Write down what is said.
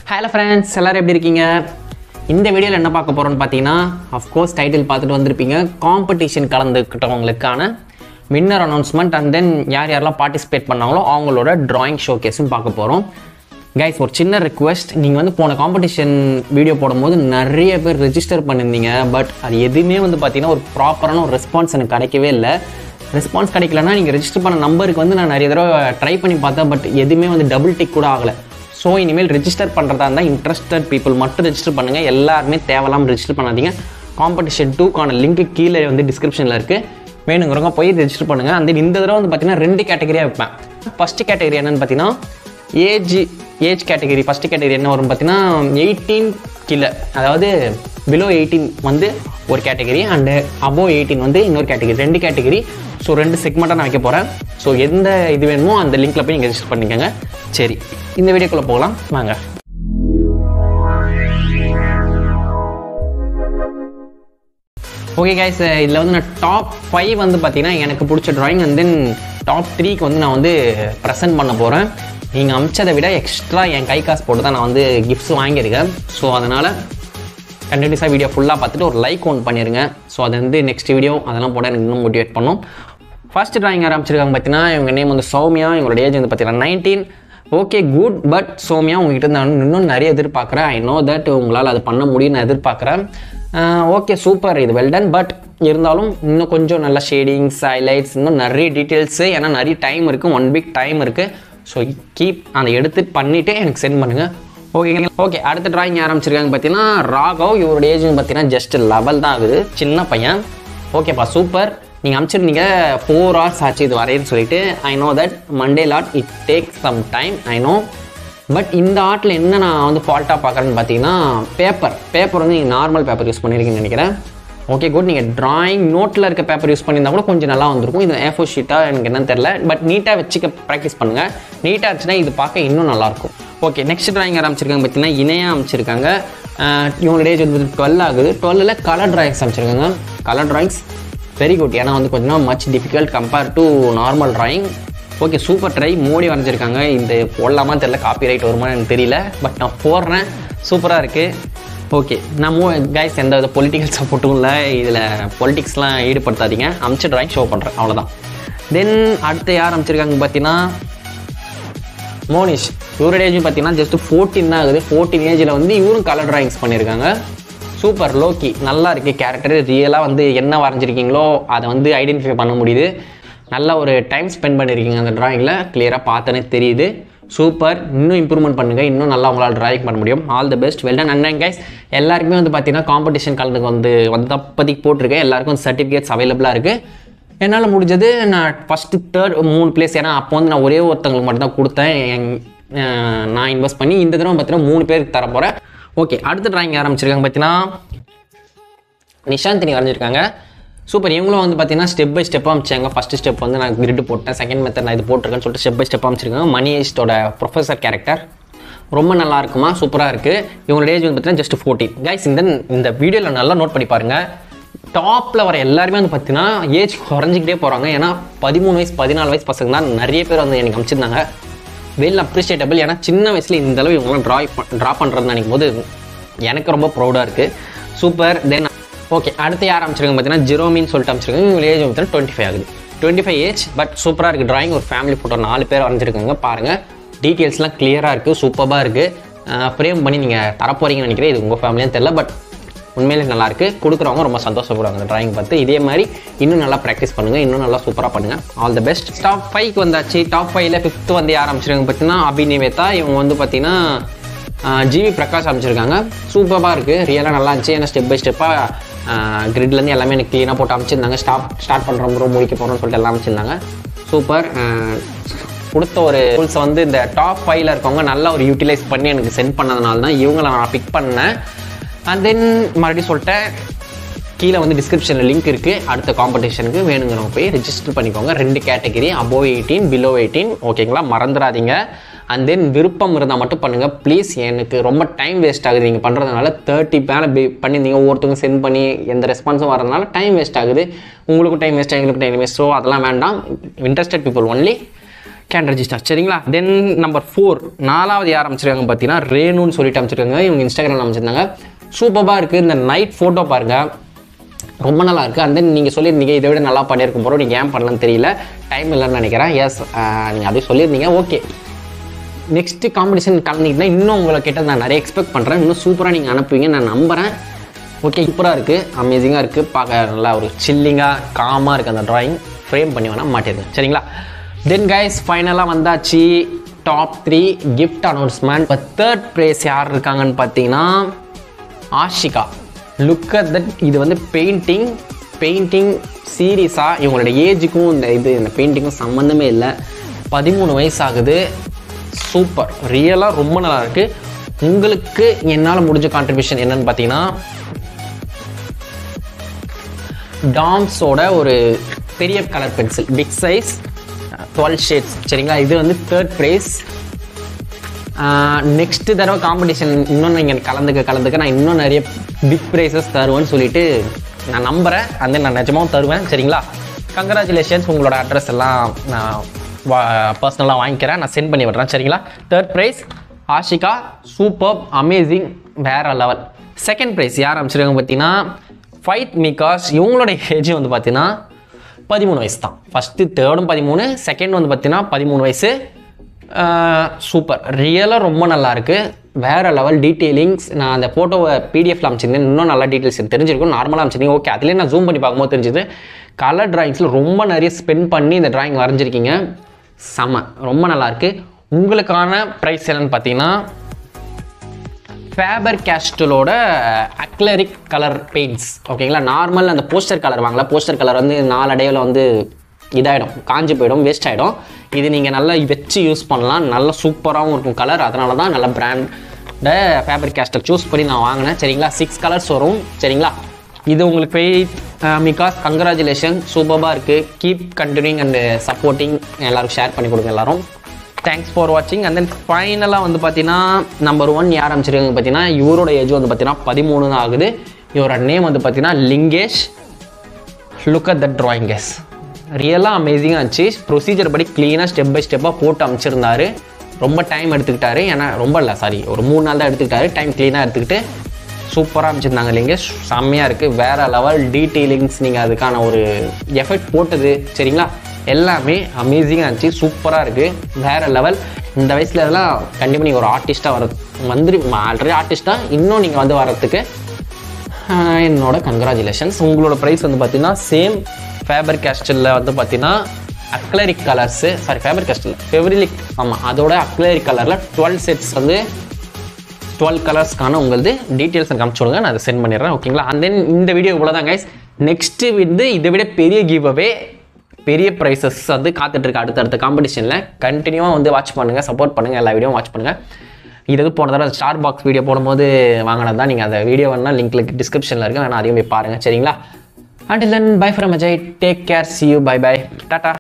hello friends எல்லோரும் எப்படி இருக்கீங்க இந்த வீடியோவில் என்ன பார்க்க போகிறோம்னு பார்த்தீங்கன்னா அஃப்கோர்ஸ் டைட்டில் பார்த்துட்டு வந்திருப்பீங்க காம்படிஷன் கலந்துக்கிட்டவங்களுக்கான வின்னர் அனௌன்ஸ்மெண்ட் அண்ட் தென் யார் யாரெல்லாம் பார்ட்டிசிபேட் பண்ணாங்களோ அவங்களோட டிராயிங் ஷோ கேஸும் பார்க்க போகிறோம் கைஸ் ஒரு சின்ன ரிக்வெஸ்ட் நீங்கள் வந்து போன காம்படிஷன் வீடியோ போடும்போது நிறைய பேர் ரெஜிஸ்டர் பண்ணியிருந்தீங்க பட் அது எதுவுமே வந்து பார்த்தீங்கன்னா ஒரு ப்ராப்பரான ஒரு ரெஸ்பான்ஸ் எனக்கு கிடைக்கவே இல்லை ரெஸ்பான்ஸ் கிடைக்கலன்னா நீங்கள் ரெஜிஸ்டர் பண்ண நம்பருக்கு வந்து நான் நிறைய தடவை ட்ரை பண்ணி பார்த்தேன் பட் எதுவுமே வந்து டபுள் டிக் கூட ஆகலை ஸோ இனிமேல் ரெஜிஸ்டர் பண்ணுறதா இருந்தால் இன்ட்ரெஸ்டட் பீப்புள் மட்டும் ரெஜிஸ்டர் பண்ணுங்கள் எல்லாருமே தேவையில்லாமல் ரெஜிஸ்டர் பண்ணாதீங்க காம்படிஷன் டூக்கான லிங்க் கீழே வந்து டிஸ்கிரிப்ஷனில் இருக்குது வேணுங்கிறவங்க போய் ரெஜிஸ்டர் பண்ணுங்கள் அந்த இந்த தடவை வந்து பார்த்தீங்கன்னா ரெண்டு கேட்டகரியாக வைப்பேன் ஃபஸ்ட்டு கேட்டகரி என்னென்னு பார்த்தீங்கன்னா age age category first category என்ன வரும் பார்த்தீங்கன்னா எயிட்டீன் கீழே அதாவது பிலோ எயிட்டீன் வந்து ஒரு கேட்டகரி அண்டு அபோவ் எயிட்டீன் வந்து இன்னொரு கேட்டகரி ரெண்டு கேட்டகரி ஸோ ரெண்டு செக்மெண்ட்டாக நான் வைக்க போகிறேன் ஸோ எந்த இது வேணுமோ அந்த லிங்க்கில் போய் நீங்கள் ரெஜிஸ்டர் பண்ணிக்கோங்க சரி இந்த வீடியோக்குள்ளே போகலாம் வாங்க ஓகே கைஸ் இதில் வந்து நான் டாப் ஃபைவ் வந்து பார்த்தீங்கன்னா எனக்கு பிடிச்ச ட்ராயிங் அண்ட் தென் டாப் த்ரீக்கு வந்து நான் வந்து ப்ரெசென்ட் பண்ண போகிறேன் நீங்கள் அமிச்சதை விட எக்ஸ்ட்ரா என் கை காசு போட்டு தான் நான் வந்து கிஃப்ட்ஸ் வாங்கியிருக்கேன் ஸோ அதனால் கண்டினியூஸாக வீடியோ ஃபுல்லாக பார்த்துட்டு ஒரு லைக் ஒன் பண்ணிடுங்க ஸோ அது வந்து நெக்ஸ்ட் வீடியோ அதெல்லாம் போட எனக்கு இன்னும் மோட்டிவேட் பண்ணும் ஃபர்ஸ்ட் ட்ராயிங் ஆரம்பிச்சிருக்காங்க பார்த்தீங்கன்னா இவங்க நேம் வந்து சௌமியா இவங்களோட ஏஜ் வந்து பார்த்தீங்கன்னா nineteen okay good but Soumya உங்ககிட்ட நான் இன்னும் நிறைய எதிர்பார்க்குறேன் ஐ நோ தட் உங்களால் அது பண்ண முடியும் நான் எதிர்பார்க்குறேன் ஓகே சூப்பர் இது வெல் டன் பட் இருந்தாலும் இன்னும் கொஞ்சம் நல்ல ஷேடிங்ஸ் ஹைலைட்ஸ் இன்னும் நிறைய டீட்டெயில்ஸு ஏன்னா நிறைய டைம் இருக்குது ஒன் வீக் டைம் இருக்குது ஸோ கீப் அதை எடுத்து பண்ணிவிட்டு எனக்கு சென்ட் பண்ணுங்கள் ஓகேங்க ஓகே அடுத்த டிராயிங் ஆரம்பிச்சிருக்காங்க பார்த்தீங்கன்னா ராகவ் இவரோட ஏஜ் பார்த்தீங்கன்னா ஜஸ்ட் லெவல் தான் ஆகுது சின்ன பையன் ஓகேப்பா சூப்பர் நீங்கள் அனுப்பிச்சிருந்தீங்க ஃபோர் ஹவர்ஸ் ஆச்சு இது வரையன்னு சொல்லிட்டு I know that Monday lot it take some time I know but இந்த ஆர்ட்டில் என்ன நான் வந்து ஃபால்ட்டாக பார்க்குறேன்னு பார்த்தீங்கன்னா பேப்பர் பேப்பர் வந்து நீங்கள் நார்மல் பேப்பர் யூஸ் பண்ணியிருக்கீங்கன்னு நினைக்கிறேன் ஓகே குட் நீங்கள் ட்ராயிங் நோட்டில் இருக்க பேப்பர் யூஸ் பண்ணியிருந்தா கூட கொஞ்சம் நல்லா வந்திருக்கும் இது ஏஃபோ ஷீட்டாக எனக்கு என்னன்னு தெரில பட் நீட்டாக வச்சுக்க ப்ராக்டிஸ் பண்ணுங்கள் நீட்டாக இருந்துச்சுன்னா இது பார்க்க இன்னும் நல்லாயிருக்கும் ஓகே நெக்ஸ்ட் ட்ராயிங் ஆரம்பிச்சிருக்காங்க பார்த்தீங்கன்னா இணையாக அமைச்சிருக்காங்க இவங்களோட ஏஜ் வந்து டுவெல் ஆகுது டுவெல்லில் கலர் ட்ராயிங்ஸ் அமைச்சிருக்காங்க கலர் ட்ராயிங்ஸ் வெரி குட் ஏன்னா வந்து கொஞ்சம் much difficult compare to normal drawing okay super try Modi வரைஞ்சிருக்காங்க இந்த போடலாமா தெரில காப்பி ரைட் வருமானு எனக்கு தெரியல பட் நான் போடுறேன் சூப்பராக இருக்குது ஓகே நான் மூ கைஸ் எந்த வித பொலிட்டிக்கல் சப்போர்ட்டும் இல்லை இதில் பொலிட்டிக்ஸ்லாம் ஈடுபடுத்தாதீங்க அமிச்ச ட்ராயிங் ஷோ பண்ணுறேன் அவ்வளோதான் தென் அடுத்து யார் அமைச்சிருக்காங்க பார்த்தீங்கன்னா மோனிஷ் இவரோட ஏஜ் பார்த்தீங்கன்னா ஜஸ்ட் ஃபோர்டீன் தான் ஆகுது ஃபோர்டீன் ஏஜில் வந்து இவரும் கலர் ட்ராயிங்ஸ் பண்ணியிருக்காங்க சூப்பர் லோக்கி நல்லா இருக்குது கேரக்டர் ரியலாக வந்து என்ன வரைஞ்சிருக்கீங்களோ அதை வந்து ஐடென்டிஃபை பண்ண முடியுது நல்ல ஒரு டைம் ஸ்பெண்ட் பண்ணியிருக்கீங்க அந்த ட்ராயிங்கில் கிளியராக பார்த்தோன்னே தெரியுது சூப்பர் இன்னும் இம்ப்ரூவ்மெண்ட் பண்ணுங்கள் இன்னும் நல்லா உங்களால் ட்ராயிங் பண்ண முடியும் all the best well done and guys எல்லாருக்குமே வந்து பார்த்தீங்கன்னா காம்படிஷன் கலந்துக்கு வந்து வந்து அப்போதைக்கு போட்டிருக்கேன் எல்லாருக்கும் சர்டிஃபிகேட்ஸ் அவைலபிளாக இருக்குது என்னால் முடிஞ்சது நான் ஃபஸ்ட்டு தேர்ட் மூணு பிளேஸ் ஏன்னா அப்போ வந்து நான் ஒரே ஒருத்தங்களுக்கு மட்டும் தான் கொடுத்தேன் என் நான் இன்வெஸ்ட் பண்ணி இந்த தடவை பார்த்தீங்கன்னா மூணு பேருக்கு தர போகிறேன் ஓகே அடுத்த ட்ராயிங் ஆரம்பிச்சிருக்காங்க பார்த்தீங்கன்னா நிஷாந்தினி வரைஞ்சிருக்காங்க சூப்பர் இவங்களும் வந்து பார்த்தீங்கன்னா ஸ்டெப் பை ஸ்டெப்பாக அமைச்சாங்க ஃபஸ்ட்டு ஸ்டெப் வந்து நான் கிரிட் போட்டேன் செகண்ட் மெத்தட் நான் இது போட்டிருக்கேன்னு சொல்லிட்டு ஸ்டெப் பை ஸ்டெப் அமைச்சிருக்காங்க மணி ஈஸ்டோட ப்ரொஃபஸர் கேரக்டர் ரொம்ப நல்லா இருக்குமா சூப்பராக இருக்குது இவங்களோட ஏஜ் வந்து பார்த்தீங்கன்னா ஜஸ்ட் ஃபோர்டீன் கைஸ் இந்த இந்த வீடியோவில் நல்லா நோட் பண்ணி பாருங்கள் டாப்பில் வர எல்லாருமே வந்து பார்த்தீங்கன்னா ஏஜ் குறைஞ்சிக்கிட்டே போகிறாங்க ஏன்னா பதிமூணு வயசு பதினாலு வயசு பசங்க தான் நிறைய பேர் வந்து எனக்கு அமைச்சிருந்தாங்க வெல் அப்ரிஷியேட்டபிள் ஏன்னா சின்ன வயசில் இந்த அளவு இவங்களாம் ட்ரா ட்ரா பண்ணுறதுன்னு நினைக்கும் போது எனக்கு ரொம்ப ப்ரௌடாக இருக்குது சூப்பர் தென் ஓகே அடுத்து யார் அமைச்சிருக்காங்க பார்த்தீங்கன்னா ஜிரோமின்னு சொல்லிட்டு அமைச்சிருக்காங்க இவங்க ஏஜ் பார்த்தீங்கன்னா டுவெண்ட்டி ஃபைவ் ஆகுது டுவெண்ட்டி ஃபைவ் ஏஜ் பட் சூப்பராக இருக்குது ட்ராயிங் ஒரு ஃபேமிலி ஃபோட்டோ நாலு பேர் வரைஞ்சிருக்காங்க பாருங்கள் டீட்டெயில்ஸ்லாம் கிளியராக இருக்குது சூப்பராக இருக்குது ஃப்ரேம் பண்ணி நீங்கள் தரப்போறீங்கன்னு நினைக்கிறேன் இது உங்கள் ஃபேமிலியும் தெரில பட் உண்மையிலே நல்லாயிருக்கு கொடுக்குறவங்க ரொம்ப சந்தோஷப்படுவாங்க அந்த ட்ராயிங் பார்த்து இதே மாதிரி இன்னும் நல்லா ப்ராக்டிஸ் பண்ணுங்கள் இன்னும் நல்லா சூப்பராக பண்ணுங்கள் ஆல் த பெஸ்ட் டாப் ஃபைவ்க்கு வந்தாச்சு டாப் ஃபைவ்ல ஃபிஃப்த்து வந்து யார் அமைச்சிருக்காங்க பார்த்தீங்கன்னா அபிநிவேதா இவங்க வந்து பார்த்தீங்கன்னா ஜிவி பிரகாஷ் அமைச்சிருக்காங்க சூப்பராக இருக்குது ரியலாக நல்லா இருந்துச்சு ஏன்னா ஸ்டெப் பை ஸ்டெப்பாக கிரிட்லேருந்து எல்லாமே எனக்கு க்ளீனாக போட்டு அமைச்சிருந்தாங்க ஸ்டாப் ஸ்டார்ட் பண்ணுறோம் ப்ரோ முடிக்க போகிறோம்னு சொல்லிட்டு எல்லாம் அமைச்சிருந்தாங்க சூப்பர் கொடுத்த ஒரு ரூல்ஸை வந்து இந்த டாப் ஃபைவ்ல இருக்கவங்க நல்லா ஒரு யூட்டிலைஸ் பண்ணி எனக்கு சென்ட் பண்ணதுனால தான் இவங்களை நான் பிக் பண்ணேன் அண்ட் தென் மறுபடியும் சொல்லிட்டேன் கீழே வந்து டிஸ்கிரிப்ஷனில் லிங்க் இருக்குது அடுத்த காம்படிஷனுக்கு வேணுங்கிறவங்க போய் ரெஜிஸ்டர் பண்ணிக்கோங்க ரெண்டு category above eighteen below eighteen ஓகேங்களா மறந்துடாதீங்க அண்ட் தென் விருப்பம் இருந்தால் மட்டும் பண்ணுங்கள் ப்ளீஸ் எனக்கு ரொம்ப டைம் வேஸ்ட் ஆகுது நீங்கள் பண்ணுறதுனால தேர்ட்டி மேலே பி பண்ணியிருந்தீங்க ஒவ்வொருத்தவங்க சென்ட் பண்ணி எந்த ரெஸ்பான்ஸும் வரதுனால டைம் வேஸ்ட் ஆகுது உங்களுக்கும் டைம் வேஸ்ட் எங்களுக்கும் டைம் வேஸ்ட் ஸோ அதெல்லாம் வேண்டாம் interested people only can register சரிங்களா தென் நம்பர் ஃபோர் நாலாவது யார் அமைச்சிருக்காங்க பார்த்தீங்கன்னா ரேணுன்னு சொல்லிட்டு அமைச்சிருக்காங்க இவங்க இன்ஸ்டாகிராமில் அமைச்சிருந்தாங்க சூப்பராக இருக்குது இந்த நைட் ஃபோட்டோ பாருங்கள் ரொம்ப நல்லா இருக்குது அண்ட் தென் நீங்கள் சொல்லியிருந்தீங்க இதை விட நல்லா பண்ணியிருக்கும் போகிறோம் நீங்கள் ஏன் பண்ணலன்னு தெரியல டைம் இல்லைன்னு நினைக்கிறேன் எஸ் நீங்கள் அப்படியே சொல்லியிருந்தீங்க ஓகே நெக்ஸ்ட் காம்படிஷன் கலந்துக்கிட்டா இன்னும் உங்களை கிட்ட நான் நிறைய எக்ஸ்பெக்ட் பண்ணுறேன் இன்னும் சூப்பராக நீங்கள் அனுப்புவீங்க நான் நம்புகிறேன் ஓகே சூப்பராக இருக்குது அமேசிங்காக இருக்குது பார்க்க நல்லா ஒரு சில்லிங்காக காமாக இருக்குது அந்த ட்ராயிங் ஃப்ரேம் பண்ணி வேணால் மாட்டிருங்க சரிங்களா தென் கைஸ் ஃபைனலாக வந்தாச்சு டாப் த்ரீ கிஃப்ட் அனௌன்ஸ்மெண்ட் இப்போ தேர்ட் ப்ரைஸ் யார் இருக்காங்கன்னு பார்த்தீங்கன்னா ஆஷிகா லுக் அட் தட் இது வந்து பெயிண்டிங் பெயிண்டிங் சீரியஸாக இவங்களோட ஏஜுக்கும் இந்த இது இந்த பெயிண்டிங்கும் சம்மந்தமே இல்லை பதிமூணு வயசு ஆகுது சூப்பர் ரியலாக ரொம்ப நல்லா இருக்கு உங்களுக்கு என்னால் முடிஞ்ச கான்ட்ரிபியூஷன் என்னன்னு பார்த்தீங்கன்னா டாம்ஸோட ஒரு பெரிய colour pencil big size twelve shades சரிங்களா இது வந்து தேர்ட் ப்ரைஸ் நெக்ஸ்ட் தடவை காம்படிஷன் இன்னும் நீங்கள் கலந்துக்க கலந்துக்க நான் இன்னும் நிறைய பிக் ப்ரைஸஸ் தருவேன்னு சொல்லிட்டு நான் நம்புகிறேன் அந்த நான் நிஜமாவும் தருவேன் சரிங்களா கங்க்ராச்சுலேஷன்ஸ் உங்களோட அட்ரஸ் எல்லாம் நான் பர்சனலாக வாங்கிக்கிறேன் நான் சென்ட் பண்ணி விடுறேன் சரிங்களா third prize Ashika super amazing வேற லெவல் செகண்ட் ப்ரைஸ் யார் அமைச்சிருக்காங்க பார்த்தீங்கன்னா ஃபைட் மிகாஸ் இவங்களோட ஏஜ் வந்து பார்த்தீங்கன்னா பதிமூணு வயசு தான் ஃபஸ்ட்டு தேர்டும் பதிமூணு செகண்ட் வந்து பார்த்தீங்கன்னா பதிமூணு வயசு சூப்பர் ரியலாக ரொம்ப நல்லா இருக்கு வேற லெவல் டீட்டெயிலிங்ஸ் நான் அந்த ஃபோட்டோவை பிடிஎஃப்ல அமைச்சிருந்தேன் இன்னும் நல்லா டீட்டெயில்ஸ் எனக்கு தெரிஞ்சிருக்கும் நார்மலாக அமைச்சிருந்தீங்க ஓகே அதுலேயே நான் ஜூம் பண்ணி பார்க்கும்போது தெரிஞ்சுது கலர் டிராயிங்ஸில் ரொம்ப நிறைய ஸ்பெண்ட் பண்ணி இந்த டிராயிங் வரைஞ்சிருக்கீங்க செம ரொம்ப நல்லா இருக்கு உங்களுக்கான ப்ரைஸ் என்னன்னு பார்த்தீங்கன்னா ஃபேபர் கேஸ்டலோட அக்லரிக் கலர் பெயிண்ட்ஸ் ஓகேங்களா நார்மல் அந்த போஸ்டர் கலர் வாங்கல போஸ்டர் கலர் வந்து நாலடைவில் வந்து இதாகிடும் காஞ்சி போயிடும் வேஸ்ட் ஆகிடும் இது நீங்கள் நல்லா வச்சு யூஸ் பண்ணலாம் நல்லா சூப்பராகவும் இருக்கும் கலர் அதனால தான் நல்ல பிராண்ட ஃபேபர் கேஸ்டல் சூஸ் பண்ணி நான் வாங்கினேன் சரிங்களா சிக்ஸ் கலர்ஸ் வரும் சரிங்களா இது உங்களுக்கு வெயிட் மிகாஸ் கங்க்ராச்சுலேஷன் சூப்பராக இருக்குது கீப் கண்டினியூங் அண்ட் சப்போர்ட்டிங் எல்லாருக்கும் ஷேர் பண்ணி கொடுங்க எல்லாரும் தேங்க்ஸ் ஃபார் வாட்சிங் அண்ட் தென் ஃபைனலாக வந்து பார்த்தீங்கன்னா நம்பர் ஒன் யார் அமைச்சிருக்காங்க பார்த்தீங்கன்னா இவரோட ஏஜ் வந்து பார்த்தீங்கன்னா பதிமூணு தான் ஆகுது இவரோட நேம் வந்து பார்த்தீங்கன்னா Lingesh look at the drawing guys ரியலாக அமேசிங்காக இருந்துச்சு ப்ரொசீஜர் படி க்ளீனாக ஸ்டெப் பை ஸ்டெப்பாக போட்டு அமைச்சிருந்தாரு ரொம்ப டைம் எடுத்துக்கிட்டாரு ஏன்னா ரொம்ப இல்லை சாரி ஒரு மூணு நாள் தான் எடுத்துக்கிட்டாரு டைம் க்ளீனாக எடுத்துக்கிட்டு சூப்பராக அமைச்சிருந்தாங்க லிங்கேஷ் செம்மையாக இருக்குது வேறு லெவல் டீட்டெயிலிங்ஸ் நீங்கள் அதுக்கான ஒரு எஃபெக்ட் போட்டது சரிங்களா எல்லாமே அமேசிங்காக இருந்துச்சு சூப்பராக இருக்குது வேறு லெவல் இந்த வயசில் இதெல்லாம் கண்டிப்பாக நீங்கள் ஒரு ஆர்டிஸ்ட்டாக வர வந்துரு ஆல்ரெடி ஆர்டிஸ்ட்டாக இன்னும் நீங்கள் வந்து வரத்துக்கு ஆஹ் என்னோட கங்க்ராச்சுலேஷன்ஸ் உங்களோட ப்ரைஸ் வந்து பார்த்தீங்கன்னா சேம் ஃபேபர் கேஸ்டலில் வந்து பார்த்தீங்கன்னா acrylic colours sorry Faber Castell ஃபெவரிலிக் ஆமாம் அதோட அக்லரிக் கலரில் டுவெல் செட்ஸ் வந்து டுவெல் கலர்ஸ்க்கான உங்களது டீட்டெயில்ஸ் எனக்கு அனுப்பிச்சு விடுங்க நான் அதை சென்ட் பண்ணிடுறேன் ஓகேங்களா அண்ட் தென் இந்த வீடியோ இவ்வளோ தான் கைஸ் நெக்ஸ்ட்டு வந்து இதை விட பெரிய கிவ் அவே பெரிய ப்ரைஸஸ் வந்து காத்துட்ருக்கு அடுத்தடுத்த காம்படிஷனில் கண்டினியூவாக வந்து வாட்ச் பண்ணுங்கள் சப்போர்ட் பண்ணுங்கள் எல்லா வீடியோவும் வாட்ச் பண்ணுங்கள் இது எது போன தடவை ஸ்டார் பாக்ஸ் வீடியோ போடும்போது வாங்கினது தான் நீங்கள் அந்த வீடியோ வேணால் லிங்க்ல டிஸ்கிரிப்ஷனில் இருக்கு வேணா அதையும் போய் பாருங்கள் சரிங்களா and then bye from Ajay take care see you bye bye tata